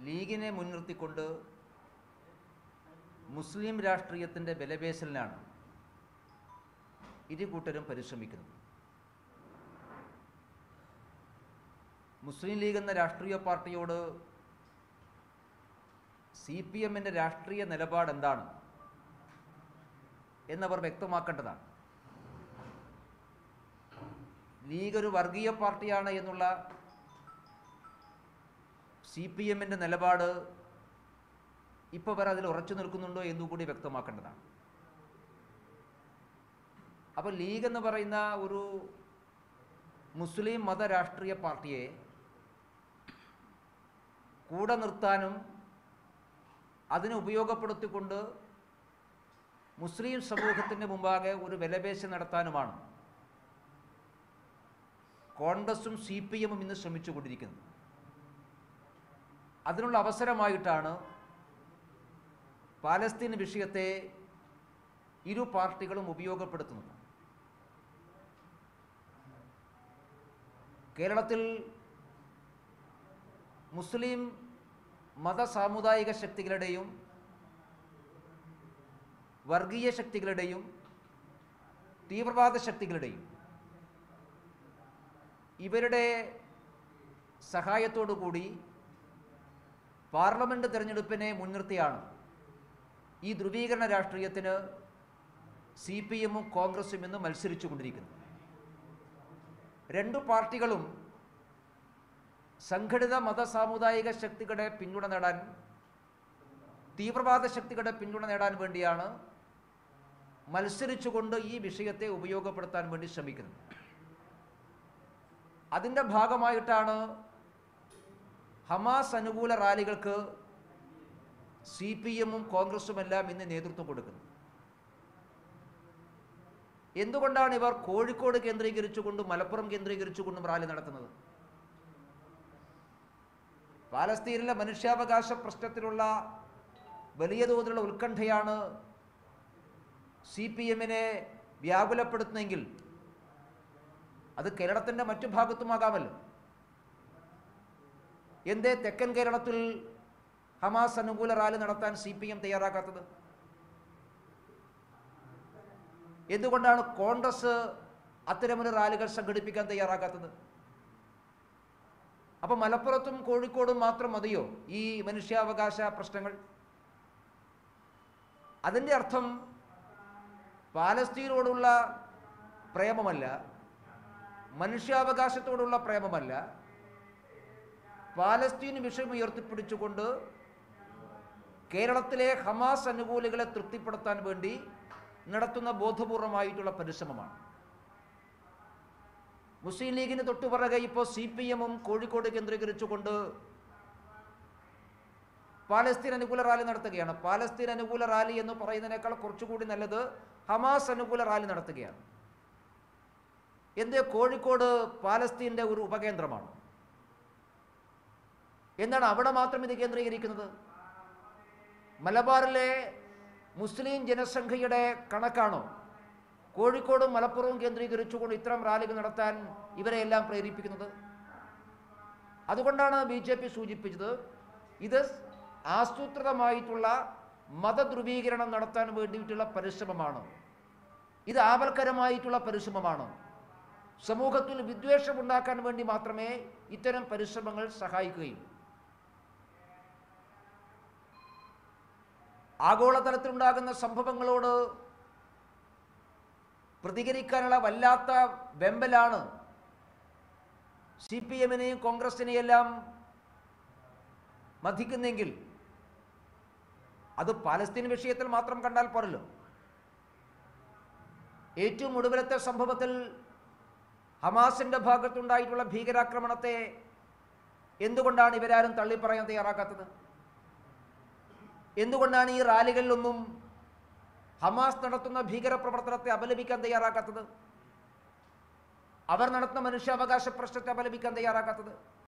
ലീഗിനെ മുൻനിർത്തിക്കൊണ്ട് മുസ്ലിം രാഷ്ട്രീയത്തിൻ്റെ ബലപേശലിനാണ് ഇരു കൂട്ടരും പരിശ്രമിക്കുന്നത് മുസ്ലിം ലീഗ് എന്ന രാഷ്ട്രീയ പാർട്ടിയോട് സി പി എമ്മിൻ്റെ രാഷ്ട്രീയ നിലപാട് എന്താണ് എന്നവർ വ്യക്തമാക്കേണ്ടതാണ് ലീഗ് ഒരു വർഗീയ പാർട്ടിയാണ് എന്നുള്ള സി പി എമ്മിൻ്റെ നിലപാട് ഇപ്പോൾ വരെ അതിൽ ഉറച്ചു നിൽക്കുന്നുണ്ടോ എന്നുകൂടി വ്യക്തമാക്കേണ്ടതാണ് അപ്പോൾ ലീഗ് എന്ന് പറയുന്ന ഒരു മുസ്ലിം മത രാഷ്ട്രീയ പാർട്ടിയെ കൂടെ നിർത്താനും അതിനെ ഉപയോഗപ്പെടുത്തിക്കൊണ്ട് മുസ്ലിം സമൂഹത്തിൻ്റെ മുമ്പാകെ ഒരു വിലപേശൽ നടത്താനുമാണ് കോൺഗ്രസും സി പി എമ്മും ഇന്ന് ശ്രമിച്ചുകൊണ്ടിരിക്കുന്നത് അതിനുള്ള അവസരമായിട്ടാണ് പാലസ്തീൻ വിഷയത്തെ ഇരു പാർട്ടികളും ഉപയോഗപ്പെടുത്തുന്നത് കേരളത്തിൽ മുസ്ലിം മത സാമുദായിക ശക്തികളുടെയും വർഗീയ ശക്തികളുടെയും തീവ്രവാദ ശക്തികളുടെയും ഇവരുടെ സഹായത്തോടു കൂടി പാർലമെൻറ്റ് തിരഞ്ഞെടുപ്പിനെ മുൻനിർത്തിയാണ് ഈ ധ്രുവീകരണ രാഷ്ട്രീയത്തിന് സി പി എമ്മും കോൺഗ്രസും ഇന്ന് മത്സരിച്ചു കൊണ്ടിരിക്കുന്നത് രണ്ടു പാർട്ടികളും സംഘടിത മത സാമുദായിക ശക്തികളുടെ പിന്തുണ നേടാൻ തീവ്രവാദ ശക്തികളുടെ പിന്തുണ നേടാൻ വേണ്ടിയാണ് മത്സരിച്ചുകൊണ്ട് ഈ വിഷയത്തെ ഉപയോഗപ്പെടുത്താൻ വേണ്ടി ശ്രമിക്കുന്നത് അതിൻ്റെ ഭാഗമായിട്ടാണ് ഹമാസ് അനുകൂല റാലികൾക്ക് സി പി എമ്മും കോൺഗ്രസുമെല്ലാം ഇന്ന് നേതൃത്വം കൊടുക്കുന്നത് എന്തുകൊണ്ടാണ് ഇവർ കോഴിക്കോട് കേന്ദ്രീകരിച്ചുകൊണ്ടും മലപ്പുറം കേന്ദ്രീകരിച്ചുകൊണ്ടും റാലി നടത്തുന്നത് പാലസ്തീനിലെ മനുഷ്യാവകാശ പ്രശ്നത്തിലുള്ള വലിയ തോതിലുള്ള ഉത്കണ്ഠയാണ് സി പി എമ്മിനെ വ്യാകുലപ്പെടുത്തുന്നെങ്കിൽ അത് കേരളത്തിൻ്റെ മറ്റു ഭാഗത്തുമാകാമല്ലോ എന്തേ തെക്കൻ കേരളത്തിൽ ഹമാസ് അനുകൂല റാലി നടത്താൻ സി പി എം തയ്യാറാക്കാത്തത് എന്തുകൊണ്ടാണ് കോൺഗ്രസ് അത്തരമൊരു റാലികൾ സംഘടിപ്പിക്കാൻ തയ്യാറാക്കാത്തത് അപ്പം മലപ്പുറത്തും കോഴിക്കോടും മാത്രം മതിയോ ഈ മനുഷ്യാവകാശ പ്രശ്നങ്ങൾ അതിൻ്റെ അർത്ഥം പാലസ്തീനോടുള്ള പ്രേമമല്ല മനുഷ്യാവകാശത്തോടുള്ള പ്രേമമല്ല പാലസ്തീൻ വിഷയം ഉയർത്തിപ്പിടിച്ചുകൊണ്ട് കേരളത്തിലെ ഹമാസ് അനുകൂലികളെ തൃപ്തിപ്പെടുത്താൻ വേണ്ടി നടത്തുന്ന ബോധപൂർവമായിട്ടുള്ള പരിശ്രമമാണ് മുസ്ലിം ലീഗിന് തൊട്ടുപുറകെ ഇപ്പോൾ സി പി എമ്മും കോഴിക്കോട് കേന്ദ്രീകരിച്ചുകൊണ്ട് പാലസ്തീൻ അനുകൂല റാലി നടത്തുകയാണ് പാലസ്തീൻ അനുകൂല റാലി എന്ന് പറയുന്നതിനേക്കാൾ കുറച്ചുകൂടി നല്ലത് ഹമാസ് അനുകൂല റാലി നടത്തുകയാണ് എന്ത് കോഴിക്കോട് പാലസ്തീൻ്റെ ഒരു ഉപകേന്ദ്രമാണ് എന്താണ് അവിടെ മാത്രം ഇത് കേന്ദ്രീകരിക്കുന്നത് മലബാറിലെ മുസ്ലിം ജനസംഖ്യയുടെ കണക്കാണോ കോഴിക്കോടും മലപ്പുറവും കേന്ദ്രീകരിച്ചുകൊണ്ട് ഇത്തരം റാലികൾ നടത്താൻ ഇവരെയെല്ലാം പ്രേരിപ്പിക്കുന്നത് അതുകൊണ്ടാണ് ബി ജെ പി സൂചിപ്പിച്ചത് ഇത് ആസൂത്രിതമായിട്ടുള്ള മതധ്രുവീകരണം നടത്താൻ വേണ്ടിയിട്ടുള്ള പരിശ്രമമാണ് ഇത് ആപൽക്കരമായിട്ടുള്ള പരിശ്രമമാണ് സമൂഹത്തിൽ വിദ്വേഷം ഉണ്ടാക്കാൻ വേണ്ടി മാത്രമേ ഇത്തരം പരിശ്രമങ്ങൾ സഹായിക്കുകയുള്ളൂ ആഗോളതലത്തിലുണ്ടാകുന്ന സംഭവങ്ങളോട് പ്രതികരിക്കാനുള്ള വല്ലാത്ത വെമ്പലാണ് സി പി എമ്മിനെയും കോൺഗ്രസിനെയെല്ലാം മതിക്കുന്നെങ്കിൽ അത് പാലസ്തീൻ വിഷയത്തിൽ മാത്രം കണ്ടാൽ പോരല്ലോ ഏറ്റവും ഒടുവിലത്തെ സംഭവത്തിൽ ഹമാസിൻ്റെ ഭാഗത്തുണ്ടായിട്ടുള്ള ഭീകരാക്രമണത്തെ എന്തുകൊണ്ടാണ് ഇവരാരും തള്ളിപ്പറയാൻ തയ്യാറാക്കാത്തത് എന്തുകൊണ്ടാണ് ഈ റാലികളിലൊന്നും ഹമാസ് നടത്തുന്ന ഭീകരപ്രവർത്തനത്തെ അപലപിക്കാൻ തയ്യാറാക്കാത്തത് അവർ നടത്തുന്ന മനുഷ്യാവകാശ പ്രശ്നത്തെ അപലപിക്കാൻ തയ്യാറാക്കാത്തത്